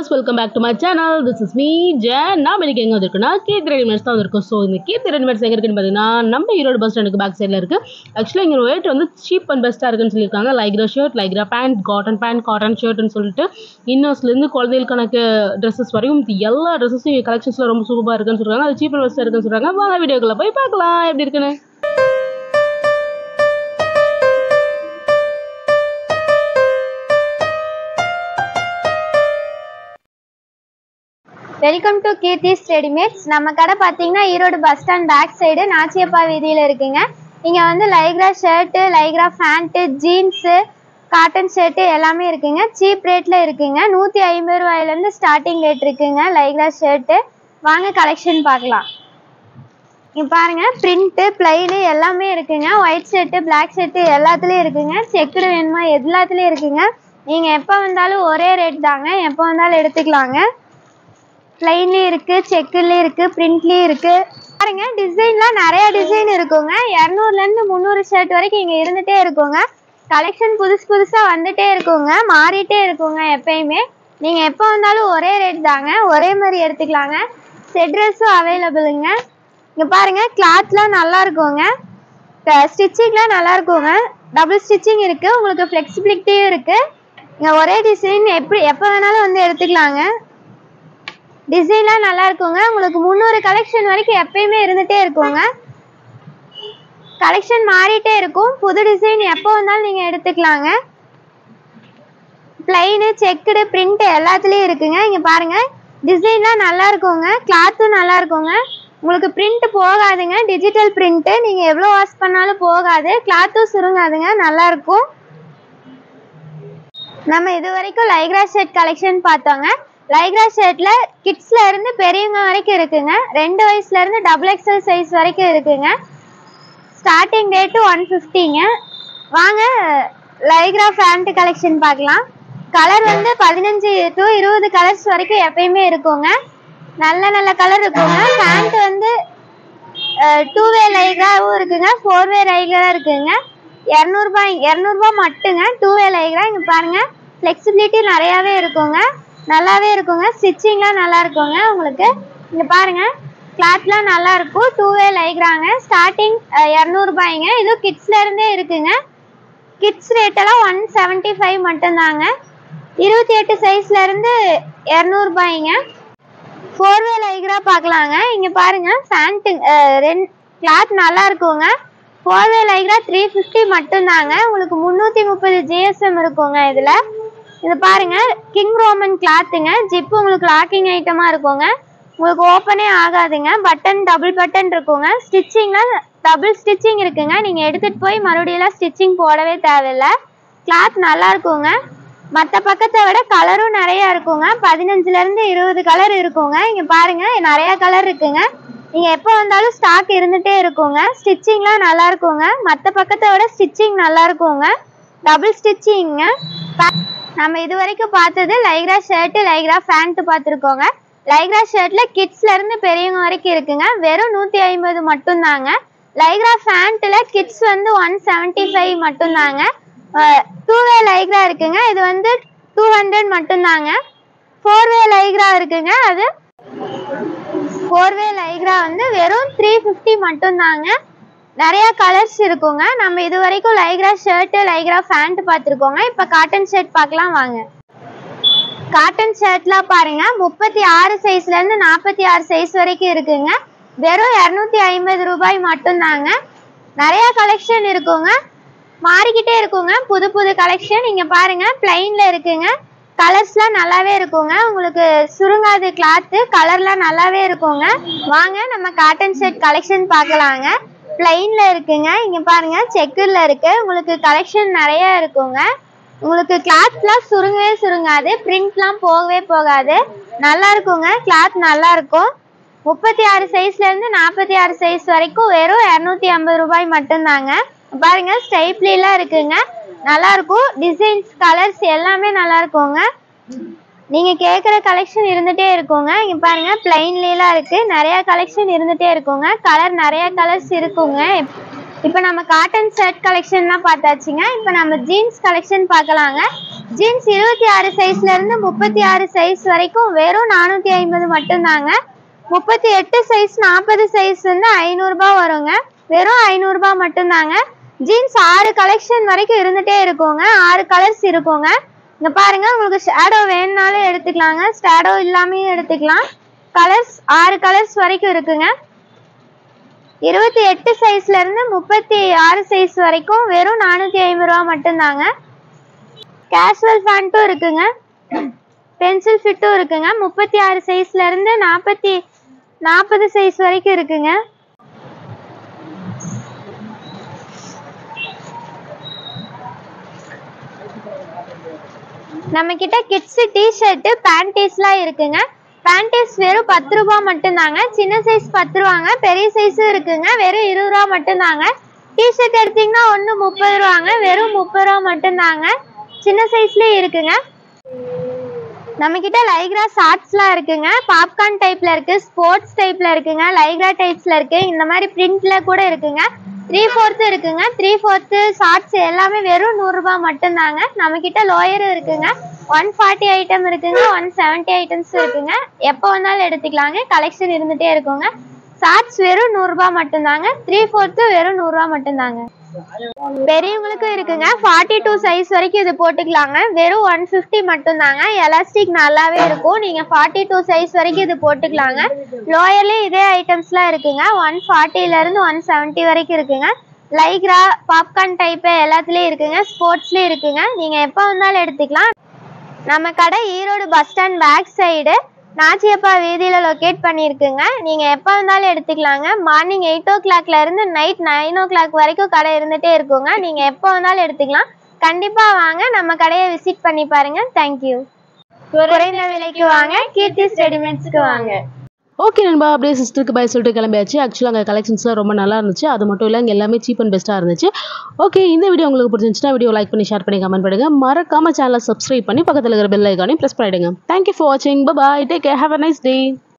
viewers welcome back to my channel this is me Jen நாம் இன்னைக்கு எங்கே வந்திருக்குன்னா கீர்த்தி ரெடிமேட்ஸ் தான் வந்திருக்கோம் ஸோ இந்த கீர்த்தி ரெடிமேட்ஸ் எங்கே இருக்குன்னு பார்த்தீங்கன்னா நம்ம ஈரோடு பஸ் ஸ்டாண்டுக்கு பேக் சைடில் இருக்குது ஆக்சுவலாக இங்கே ரேட் வந்து சீப் அண்ட் பெஸ்ட்டாக இருக்குன்னு சொல்லியிருக்காங்க lycra shirt lycra pant cotton pant cotton ஷர்ட்னு சொல்லிட்டு இன்னர்ஸ்லேருந்து குழந்தைகளுக்கான ட்ரெஸ்ஸஸ் வரையும் இது எல்லா ட்ரெஸ்ஸஸும் கலெக்ஷன்ஸில் ரொம்ப சூப்பராக இருக்குன்னு சொல்கிறாங்க அது சீப் அண்ட் பெஸ்ட்டாக இருக்குன்னு சொல்கிறாங்க வாங்க வீடியோக்குள்ளே போய் பார்க்கலாம் எப்படி இருக்குன்னு வெல்கம் டு கீர்த்திஸ் ரெடிமேட்ஸ் நம்ம கடை பார்த்தீங்கன்னா Erode bus stand back side Nachiyappa வீதியில் இருக்குங்க இங்கே வந்து lycra shirt lycra pant jeans cotton shirt எல்லாமே இருக்குங்க சீப் ரேட்டில் இருக்குங்க நூற்றி ஐம்பது ரூபாயிலேருந்து ஸ்டார்டிங் ரேட் இருக்குங்க லைக்ரா ஷர்ட்டு வாங்க கலெக்ஷன் பார்க்கலாம் இங்கே பாருங்க பிரிண்ட்டு பிளைனு எல்லாமே இருக்குங்க ஒயிட் ஷர்ட்டு பிளாக் ஷர்ட்டு எல்லாத்துலேயும் இருக்குங்க செக்குடு வேணுமா எல்லாத்துலேயும் இருக்குங்க நீங்கள் எப்போ வந்தாலும் ஒரே ரேட் தாங்க எப்போ வந்தாலும் எடுத்துக்கலாங்க பிளைன்லேயும் இருக்குது செக்குலேயும் இருக்குது பிரிண்ட்லேயும் இருக்குது பாருங்க டிசைன்லாம் நிறைய டிசைன் இருக்குங்க இரநூறுலேருந்து முந்நூறு ஷர்ட் வரைக்கும் இங்கே இருந்துகிட்டே இருக்குங்க கலெக்ஷன் புதுசு புதுசாக வந்துட்டே இருக்குங்க மாறிட்டே இருக்குங்க எப்பயுமே நீங்கள் எப்போ வந்தாலும் ஒரே ரேட் தாங்க ஒரே மாதிரி எடுத்துக்கலாங்க செட் ட்ரெஸ்ஸும் அவைலபிளுங்க இங்கே பாருங்கள் கிளாத்லாம் நல்லா இருக்குங்க ஸ்டிச்சிங்லாம் நல்லா இருக்குங்க டபுள் ஸ்டிச்சிங் இருக்குது உங்களுக்கு ஃப்ளெக்சிபிலிட்டியும் இருக்குது இங்கே ஒரே டிசைன் எப்படி எப்போ வேணாலும் வந்து எடுத்துக்கலாங்க டிசைன்லாம் நல்லா இருக்குங்க உங்களுக்கு முந்நூறு கலெக்ஷன் வரைக்கும் எப்பயுமே இருந்துகிட்டே இருக்குங்க கலெக்ஷன் மாறிட்டே இருக்கும் புது டிசைன் எப்போ வந்தாலும் நீங்கள் எடுத்துக்கலாங்க பிளைனு செக்குடு பிரிண்ட் எல்லாத்துலேயும் இருக்குங்க இங்கே பாருங்கள் டிசைன்லாம் நல்லா இருக்குங்க கிளாத்தும் நல்லா இருக்குங்க உங்களுக்கு பிரிண்ட் போகாதுங்க டிஜிட்டல் பிரிண்ட்டு நீங்கள் எவ்வளோ வாஷ் பண்ணாலும் போகாது கிளாத்தும் சுருங்காதுங்க நல்லா இருக்கும் நம்ம இது வரைக்கும் லைக்ரா ஷர்ட் கலெக்ஷன் பார்த்தோங்க லைக்ரா ஷர்ட்ல கிட்ஸ்ல இருந்து பெரியவங்க வரைக்கும் இருக்குங்க ரெண்டு வயசுல இருந்து டபுள் எக்ஸல் சைஸ் வரைக்கும் இருக்குங்க ஸ்டார்டிங் ரேட்டு ஒன் ஃபிஃப்டிங்க வாங்க லைக்ரா ஃபேண்ட் கலெக்ஷன் பார்க்கலாம் கலர் வந்து பதினஞ்சு டு இருபது கலர்ஸ் வரைக்கும் எப்பயுமே இருக்குங்க நல்ல நல்ல கலர் இருக்குங்க ஃபேண்ட் வந்து டூ வே லைக்ராவும் இருக்குங்க ஃபோர் வே லைக்ரா இருக்குங்க இரநூறுபா இரநூறுபா மட்டுங்க டூ வே லைக்ரா இங்கே பாருங்கள் ஃப்ளெக்சிபிலிட்டி நிறையாவே இருக்குங்க நல்லாவே இருக்குங்க ஸ்டிச்சிங்லாம் நல்லா இருக்குங்க உங்களுக்கு இங்கே பாருங்கள் கிளாத்லாம் நல்லா இருக்கும் டூ வே லைக்ராங்க ஸ்டார்டிங் இரநூறுபாய்ங்க இது கிட்ஸ்லேருந்தே இருக்குங்க கிட்ஸ் ரேட்டெல்லாம் ஒன் செவன்ட்டி ஃபைவ் மட்டும்தாங்க இருபத்தி எட்டு சைஸ்லேருந்து இரநூறுபாய்ங்க ஃபோர் வே லைக்ரா பார்க்கலாங்க இங்கே பாருங்கள் ஃபேண்ட்டு ரெண்டு கிளாத் நல்லா இருக்குங்க four way lycra three fifty மட்டும்தாங்க உங்களுக்கு முந்நூற்றி முப்பது ஜிஎஸ்எம் இருக்குங்க இதில் இது பாருங்க கிங் ரோமன் கிளாத்துங்க ஜிப்பு உங்களுக்கு லாக்கிங் ஐட்டமா இருக்குங்க உங்களுக்கு ஓப்பனே ஆகாதுங்க பட்டன் டபுள் பட்டன் இருக்குங்க ஸ்டிச்சிங்லாம் டபுள் ஸ்டிச்சிங் இருக்குங்க நீங்கள் எடுத்துகிட்டு போய் மறுபடியும் ஸ்டிச்சிங் போடவே தேவையில்ல கிளாத் நல்லா இருக்குங்க மற்ற பக்கத்தை விட கலரும் நிறையா இருக்குங்க பதினஞ்சுலேருந்து இருபது கலர் இருக்குங்க இங்கே பாருங்கள் நிறையா கலர் இருக்குங்க நீங்கள் எப்போ வந்தாலும் ஸ்டாக் இருந்துகிட்டே இருக்குங்க ஸ்டிச்சிங்லாம் நல்லா இருக்குங்க மற்ற பக்கத்தை விட ஸ்டிச்சிங் நல்லா இருக்குங்க டபுள் ஸ்டிச்சிங்க நம்ம இது வரைக்கும் பார்த்தது லைக்ரா ஷர்ட்டு லைக்ரா ஃபேண்ட்டு பார்த்துருக்கோங்க லைக்ரா ஷர்ட்டில் கிட்ஸ்லேருந்து பெரியவங்க வரைக்கும் இருக்குங்க வெறும் நூற்றி ஐம்பது மட்டும்தாங்க லைக்ரா ஃபேண்ட்டில் கிட்ஸ் வந்து ஒன் செவன்ட்டி ஃபைவ் மட்டும்தாங்க டூ வே லைக்ரா இருக்குங்க இது வந்து டூ ஹண்ட்ரட் மட்டும்தாங்க ஃபோர் வே லைக்ரா இருக்குங்க அது ஃபோர் வே லைக்ரா வந்து வெறும் த்ரீ ஃபிஃப்டி மட்டும்தாங்க நிறைய கலர்ஸ் இருக்குங்க நம்ம இது வரைக்கும் லைக்ரா ஷர்ட்டு லைக்ரா ஃபேண்ட் பார்த்துருக்கோங்க இப்போ காட்டன் ஷர்ட் பார்க்கலாம் வாங்க காட்டன் ஷர்ட்லாம் பாருங்க முப்பத்தி ஆறு சைஸ்லேருந்து நாற்பத்தி ஆறு சைஸ் வரைக்கும் இருக்குங்க வெறும் இரநூத்தி ஐம்பது ரூபாய் மட்டும்தாங்க நிறைய கலெக்ஷன் இருக்குங்க மாறிக்கிட்டே இருக்குங்க புது புது கலெக்ஷன் இங்கே பாருங்க பிளைனில் இருக்குங்க கலர்ஸ்லாம் நல்லாவே இருக்குங்க உங்களுக்கு சுருங்காது கிளாத்து கலர்லாம் நல்லாவே இருக்குங்க வாங்க நம்ம காட்டன் ஷர்ட் கலெக்ஷன் பார்க்கலாங்க பிளைன்ல இருக்குங்க இங்க பாருங்க செக்குல இருக்கு உங்களுக்கு கலெக்ஷன் நிறைய இருக்குங்க உங்களுக்கு கிளாத்லாம் சுருங்கவே சுருங்காது பிரிண்ட்லாம் போகவே போகாது நல்லா இருக்குங்க கிளாத் நல்லா இருக்கும் முப்பத்தி ஆறு சைஸ்ல இருந்து நாற்பத்தி ஆறு சைஸ் வரைக்கும் வெறும் இரநூத்தி ஐம்பது ரூபாய் மட்டும்தாங்க பாருங்க ஸ்டைப்லாம் இருக்குங்க நல்லா இருக்கும் டிசைன்ஸ் கலர்ஸ் எல்லாமே நல்லா இருக்குங்க நீங்கள் கேட்குற கலெக்ஷன் இருந்துகிட்டே இருக்குங்க இங்கே பாருங்கள் பிளைன்லாம் இருக்குது நிறையா கலெக்ஷன் இருந்துகிட்டே இருக்குங்க கலர் நிறையா கலர்ஸ் இருக்குங்க இப்போ நம்ம காட்டன் ஷர்ட் கலெக்ஷன்லாம் பார்த்தாச்சுங்க இப்போ நம்ம ஜீன்ஸ் கலெக்ஷன் பார்க்கலாங்க ஜீன்ஸ் இருபத்தி ஆறு சைஸ்ல இருந்து முப்பத்தி ஆறு சைஸ் வரைக்கும் வெறும் நானூத்தி ஐம்பது மட்டும்தாங்க முப்பத்தி எட்டு சைஸ் நாற்பது சைஸ் வந்து ஐநூறுரூபா வருங்க வெறும் ஐநூறுரூபா மட்டும்தாங்க ஜீன்ஸ் ஆறு கலெக்ஷன் வரைக்கும் இருந்துட்டே இருக்குங்க ஆறு கலர்ஸ் இருக்குங்க இங்க பாருங்க உங்களுக்கு ஷேடோ வேணும்னாலும் எடுத்துக்கலாங்க ஷேடோ இல்லாமையும் எடுத்துக்கலாம் கலர்ஸ் ஆறு கலர்ஸ் வரைக்கும் இருக்குங்க இருபத்தி எட்டு சைஸ்ல இருந்து முப்பத்தி ஆறு சைஸ் வரைக்கும் வெறும் நானூத்தி ஐம்பது ரூபா மட்டும்தாங்க கேஷுவல் ஃபேண்ட்டும் இருக்குங்க பென்சில் ஃபிட்டும் இருக்குங்க முப்பத்தி ஆறு சைஸ்ல இருந்து நாற்பத்தி நாற்பது சைஸ் வரைக்கும் இருக்குங்க நம்ம கிட்ட கிட்ஸ் டிஷர்ட் பேண்டீஸ்லாம் இருக்குங்க பேண்டீஸ் வெறும் பத்து ரூபா மட்டும்தாங்க சின்ன சைஸ் பத்து ரூபாங்க பெரிய சைஸும் இருக்குங்க வெறும் இருபது ரூபா மட்டும்தாங்க டிஷர்ட் எடுத்தீங்கன்னா ஒன்று முப்பது ரூபாங்க வெறும் முப்பது ரூபா மட்டும்தாங்க சின்ன சைஸ்லயும் இருக்குங்க நம்ம கிட்ட லைக்ரா ஷார்ட்ஸ்லாம் இருக்குங்க பாப்கார்ன் டைப்ல இருக்கு ஸ்போர்ட்ஸ் டைப்ல இருக்குங்க லைக்ரா டைப்ஸ்ல இருக்கு இந்த மாதிரி பிரிண்ட்ல கூட இருக்குங்க த்ரீ ஃபோர்த்து இருக்குங்க த்ரீ ஃபோர்த்து ஷார்ட்ஸ் எல்லாமே வெறும் நூறுரூபா மட்டும்தாங்க நம்ம கிட்ட லோயரும் இருக்குங்க ஒன் ஃபார்ட்டி ஐட்டம் இருக்குங்க ஒன் செவன்ட்டி ஐட்டம்ஸ் இருக்குங்க எப்போ வந்தாலும் எடுத்துக்கலாங்க கலெக்ஷன் இருந்துட்டே இருக்குங்க ஷார்ட்ஸ் வெறும் நூறுரூபா மட்டும்தாங்க த்ரீ ஃபோர்த்து வெறும் நூறுரூவா மட்டும்தாங்க பெரியவங்களுக்கும் இருக்குங்க ஃபார்ட்டி டூ சைஸ் வரைக்கும் இது போட்டுக்கலாங்க வெறும் ஒன் ஃபிஃப்டி மட்டும்தாங்க எலாஸ்டிக் நல்லாவே இருக்கும் நீங்கள் ஃபார்ட்டி டூ சைஸ் வரைக்கும் இது போட்டுக்கலாங்க லோயர்லேயும் இதே ஐட்டம்ஸ்லாம் இருக்குங்க ஒன் ஃபார்ட்டிலேருந்து ஒன் செவன்ட்டி வரைக்கும் இருக்குங்க லைக்ரா பாப்கார்ன் டைப்பு எல்லாத்துலேயும் இருக்குங்க ஸ்போர்ட்ஸ்லேயும் இருக்குங்க நீங்கள் எப்போ வந்தாலும் எடுத்துக்கலாம் நம்ம கடை Erode bus stand back side Nachiyappa வீதியில் லொக்கேட் பண்ணியிருக்குங்க நீங்கள் எப்போ வந்தாலும் எடுத்துக்கலாங்க மார்னிங் எயிட் ஓ இருந்து நைட் நைன் ஓ கிளாக் வரைக்கும் கடை இருந்துகிட்டே இருக்குங்க நீங்கள் எப்போ வந்தாலும் எடுத்துக்கலாம் கண்டிப்பாக வாங்க நம்ம கடையை விசிட் பண்ணி பாருங்க தேங்க்யூ குறைந்த விலைக்கு வாங்க கீர்த்திஸ் ரெடிமேட்ஸ்க்கு வாங்க ஓகே நண்பா அப்படியே சிஸ்டருக்கு பை சொல்லிட்டு கிளம்பியாச்சு ஆக்சுவலாக அங்கே கலெக்ஷன்ஸ்லாம் ரொம்ப நல்லா இருந்துச்சு அது மட்டும் இல்லை அங்கே எல்லாமே சீப் அண்ட் பெஸ்ட்டாக இருந்துச்சு ஓகே இந்த வீடியோ உங்களுக்கு பிடிச்சிருந்துச்சுன்னா வீடியோ லைக் பண்ணி ஷேர் பண்ணி கமெண்ட் பண்ணுங்க மறக்காம சேனலை சப்ஸ்கிரைப் பண்ணி பக்கத்தில் இருக்கிற பெல் ஐக்கானையும் ப்ரெஸ் பண்ணிடுங்க தேங்க்யூ ஃபார் வாட்சிங் bye take care have a nice day